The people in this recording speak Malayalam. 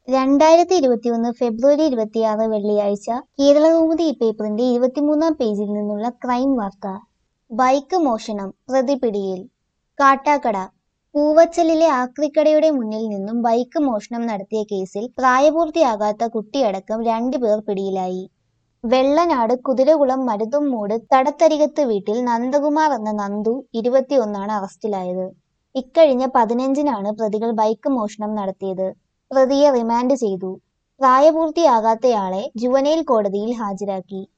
രണ്ടായിരത്തി ഇരുപത്തിയൊന്ന് ഫെബ്രുവരി ഇരുപത്തിയാറ് വെള്ളിയാഴ്ച കേരളകൗമുദി പേപ്പറിന്റെ ഇരുപത്തിമൂന്നാം പേജിൽ നിന്നുള്ള ക്രൈം വാർത്ത ബൈക്ക് മോഷണം പ്രതി പിടിയിൽ കാട്ടാക്കട പൂവച്ചലിലെ ആക്രിക്കടയുടെ മുന്നിൽ നിന്നും ബൈക്ക് മോഷണം നടത്തിയ കേസിൽ പ്രായപൂർത്തിയാകാത്ത കുട്ടിയടക്കം രണ്ടുപേർ പിടിയിലായി വെള്ളനാട് കുതിരകുളം മരുതുംമൂട് തടത്തരികത്ത് വീട്ടിൽ നന്ദകുമാർ എന്ന നന്ദു ഇരുപത്തിയൊന്നാണ് അറസ്റ്റിലായത് ഇക്കഴിഞ്ഞ പതിനഞ്ചിനാണ് പ്രതികൾ ബൈക്ക് മോഷണം നടത്തിയത് പ്രതിയെ റിമാൻഡ് ചെയ്തു പ്രായപൂർത്തിയാകാത്തയാളെ ജുവനൈൽ കോടതിയിൽ ഹാജരാക്കി